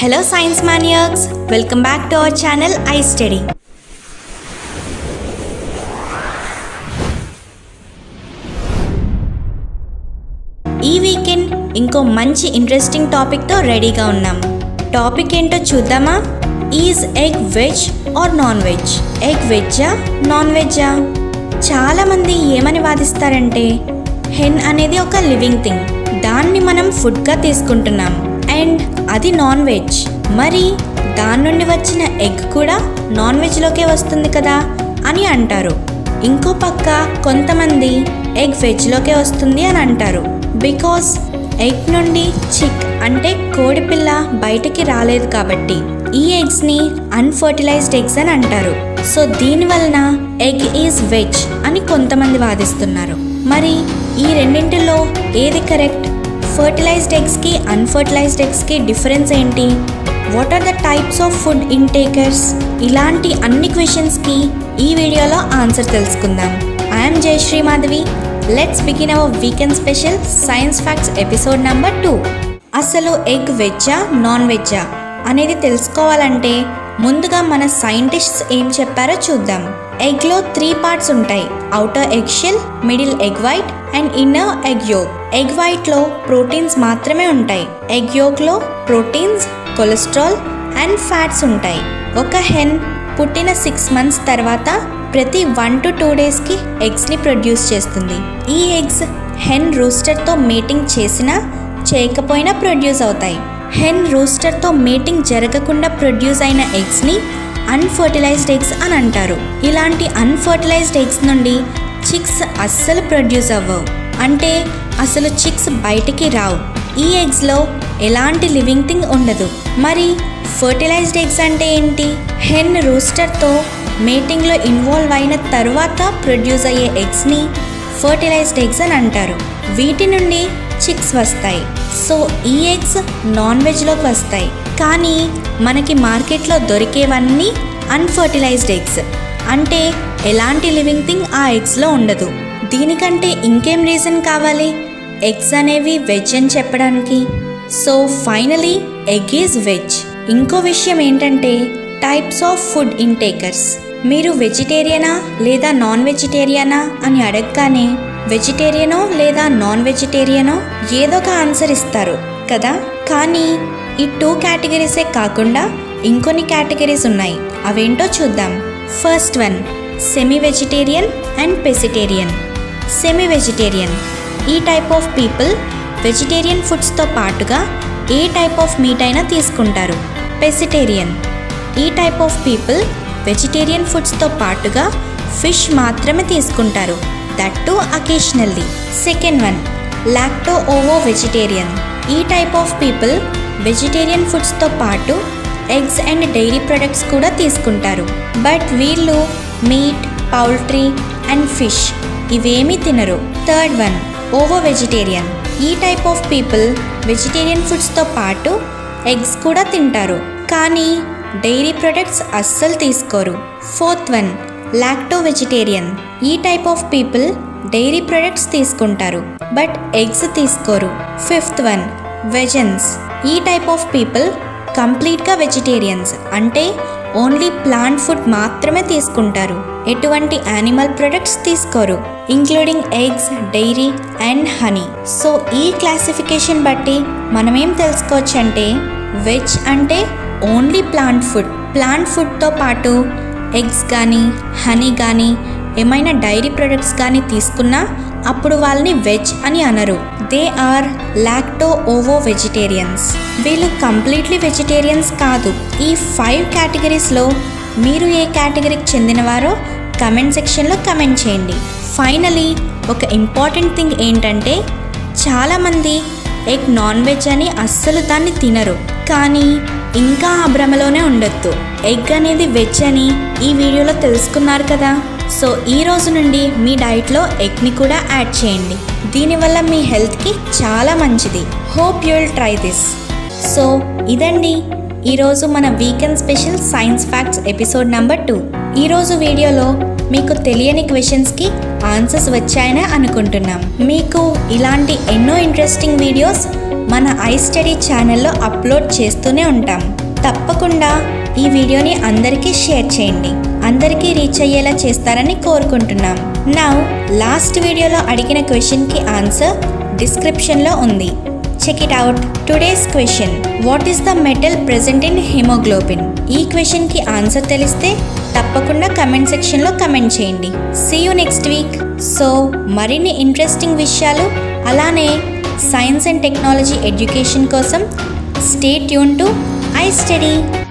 Hello Science Maniacs! Welcome back to our channel iStudy. ఈ weekend ఇంకో మంచి interesting టాపిక్తో రెడీగా ఉన్నాం టాపిక్ ఏంటో చూద్దామా is egg veg or non veg egg వెజ్జా నాన్ వెజ్జా చాలామంది ఏమని వాదిస్తారంటే హెన్ అనేది ఒక లివింగ్ థింగ్ దాన్ని మనం ఫుడ్గా తీసుకుంటున్నాం అండ్ అది నాన్ వెజ్ మరి దాని నుండి వచ్చిన ఎగ్ కూడా నాన్ వెజ్లోకే వస్తుంది కదా అని అంటారు ఇంకో పక్క కొంతమంది ఎగ్ వెజ్లోకే వస్తుంది అని అంటారు బికాస్ ఎగ్ నుండి చిక్ అంటే కోడిపిల్ల బయటికి రాలేదు కాబట్టి ఈ ఎగ్స్ని అన్ఫర్టిలైజ్డ్ ఎగ్స్ అని అంటారు సో దీని వలన ఎగ్ ఈజ్ వెజ్ అని కొంతమంది వాదిస్తున్నారు మరి ఈ రెండింటిలో ఏది కరెక్ట్ ఫర్టిలైజ్డ్ ఎగ్స్కి అన్ఫర్టిలైజ్డ్ ఎగ్స్కి డిఫరెన్స్ ఏంటి what are the types of food intakers ఇలాంటి అన్ని క్వశ్చన్స్కి ఈ వీడియోలో ఆన్సర్ తెలుసుకుందాం I'm Jayashree Madhavi let's begin our weekend special science facts episode number two అసలు ఎగ్ వెజ్జా నాన్ వెజ్జా అనేది తెలుసుకోవాలంటే ముందుగా మన సైంటిస్ట్స్ ఏం చెప్పారో చూద్దాం ఎగ్లో త్రీ పార్ట్స్ ఉంటాయి outer egg shell middle egg white and inner egg yolk egg వైట్లో ప్రోటీన్స్ మాత్రమే ఉంటాయి ఎగ్ యోక్లో ప్రోటీన్స్ కొలెస్ట్రాల్ అండ్ ఫ్యాట్స్ ఉంటాయి ఒక హెన్ పుట్టిన సిక్స్ మంత్స్ తర్వాత ప్రతి వన్ టు టూ డేస్కి ఎగ్స్ని ప్రొడ్యూస్ చేస్తుంది ఈ ఎగ్స్ హెన్ రూస్టర్తో మీటింగ్ చేసినా చేయకపోయినా ప్రొడ్యూస్ అవుతాయి హెన్ రూస్టర్తో మీటింగ్ జరగకుండా ప్రొడ్యూస్ అయిన ఎగ్స్ని అన్ఫర్టిలైజ్డ్ ఎగ్స్ అని అంటారు ఇలాంటి అన్ఫర్టిలైజ్డ్ ఎగ్స్ నుండి చిక్స్ అస్సలు ప్రొడ్యూస్ అవ్వవు అంటే అసలు చిక్స్ బయటికి రావు ఈ ఎగ్స్లో ఎలాంటి లివింగ్ థింగ్ ఉండదు మరి ఫర్టిలైజ్డ్ ఎగ్స్ అంటే ఏంటి హెన్ రూస్టర్తో మేటింగ్లో ఇన్వాల్వ్ అయిన తర్వాత ప్రొడ్యూస్ అయ్యే ఎగ్స్ని ఫర్టిలైజ్డ్ ఎగ్స్ అని అంటారు వీటి నుండి చిక్స్ వస్తాయి సో ఈ ఎగ్స్ నాన్ వెజ్లోకి వస్తాయి కానీ మనకి మార్కెట్లో దొరికేవన్నీ అన్ఫర్టిలైజ్డ్ ఎగ్స్ అంటే ఎలాంటి లివింగ్ థింగ్ ఆ ఎగ్స్లో ఉండదు దీనికంటే ఇంకేం రీజన్ కావాలి ఎగ్స్ అనేవి వెజ్ అని చెప్పడానికి so finally egg is veg ఇంకో విషయం ఏంటంటే టైప్స్ ఆఫ్ ఫుడ్ ఇంటేకర్స్ మీరు వెజిటేరియనా లేదా నాన్ వెజిటేరియనా అని అడగగానే వెజిటేరియనో లేదా నాన్ వెజిటేరియనో ఏదో ఒక ఆన్సర్ ఇస్తారు కదా కానీ ఈ టూ కేటగిరీసే కాకుండా ఇంకొన్ని కేటగిరీస్ ఉన్నాయి అవేంటో చూద్దాం first one semi vegetarian and pescatarian semi vegetarian ఈ టైప్ ఆఫ్ పీపుల్ వెజిటేరియన్ ఫుడ్స్తో పాటుగా ఏ టైప్ ఆఫ్ మీట్ అయినా తీసుకుంటారు పెసిటేరియన్ ఈ టైప్ ఆఫ్ పీపుల్ వెజిటేరియన్ ఫుడ్స్తో పాటుగా ఫిష్ మాత్రమే తీసుకుంటారు that too occasionally second one lacto ovo vegetarian ఈ టైప్ ఆఫ్ పీపుల్ వెజిటేరియన్ ఫుడ్స్తో పాటు ఎగ్స్ అండ్ డైరీ ప్రొడక్ట్స్ కూడా తీసుకుంటారు బట్ వీళ్ళు మీట్ పౌల్ట్రీ అండ్ ఫిష్ ఇవేమీ తినరు థర్డ్ వన్ ఓవో వెజిటేరియన్ ఈ టైప్ ఆఫ్ పీపుల్ వెజిటేరియన్ ఫుడ్స్తో పాటు ఎగ్స్ కూడా తింటారు కానీ డైరీ ప్రొడక్ట్స్ అస్సలు తీసుకోరు ఫోర్త్ వన్ లాక్టో వెజిటేరియన్ ఈ type of people dairy products తీసుకుంటారు బట్ ఎగ్స్ తీసుకోరు ఫిఫ్త్ వన్ వెజన్స్ ఈ టైప్ ఆఫ్ పీపుల్ కంప్లీట్గా వెజిటేరియన్స్ అంటే ఓన్లీ ప్లాంట్ ఫుడ్ మాత్రమే తీసుకుంటారు ఎటువంటి యానిమల్ ప్రొడక్ట్స్ తీసుకోరు including eggs dairy and honey so ఈ క్లాసిఫికేషన్ బట్టి మనం ఏం తెలుసుకోవచ్చు అంటే వెజ్ అంటే ఓన్లీ ప్లాంట్ ఫుడ్ ప్లాంట్ ఫుడ్తో పాటు ఎగ్స్ కానీ హనీ కానీ ఏమైనా డైరీ ప్రొడక్ట్స్ కానీ తీసుకున్నా అప్పుడు వాళ్ళని వెజ్ అని అనరు they are lacto ovo vegetarians వీళ్ళు కంప్లీట్లీ వెజిటేరియన్స్ కాదు ఈ ఫైవ్ కేటగిరీస్లో మీరు ఏ కేటగిరీకి చెందినవారో కమెంట్ సెక్షన్లో కమెంట్ చేయండి ఫైనలీ ఒక ఇంపార్టెంట్ థింగ్ ఏంటంటే చాలామంది ఎగ్ నాన్ వెజ్ అని అస్సలు దాన్ని తినరు కానీ ఇంకా ఆ భ్రమలోనే ఉండొద్దు ఎగ్ అనేది వెజ్ అని ఈ వీడియోలో తెలుసుకున్నారు కదా సో ఈ రోజు నుండి మీ డైట్లో ఎగ్ని కూడా యాడ్ చేయండి దీనివల్ల మీ హెల్త్కి చాలా మంచిది hope you will try this so ఇదండి ఈరోజు మన weekend special science facts episode number two ఈరోజు వీడియోలో మీకు తెలియని క్వశ్చన్స్కి ఆన్సర్స్ వచ్చాయని అనుకుంటున్నాం మీకు ఇలాంటి ఎన్నో ఇంట్రెస్టింగ్ వీడియోస్ మన ఐ స్టడీ ఛానల్లో అప్లోడ్ చేస్తూనే ఉంటాం తప్పకుండా ఈ వీడియోని అందరికీ షేర్ చేయండి అందరికీ రీచ్ అయ్యేలా చేస్తారని కోరుకుంటున్నాం నౌ లాస్ట్ వీడియోలో అడిగిన క్వశ్చన్కి ఆన్సర్ డిస్క్రిప్షన్లో ఉంది check it out today's question what is the metal present in haemoglobin ఈ క్వశ్చన్కి ఆన్సర్ తెలిస్తే తప్పకుండా కమెంట్ సెక్షన్లో కమెంట్ చేయండి see you next week so మరిన్ని ఇంట్రెస్టింగ్ విషయాలు అలానే సైన్స్ అండ్ టెక్నాలజీ ఎడ్యుకేషన్ కోసం stay tune to I study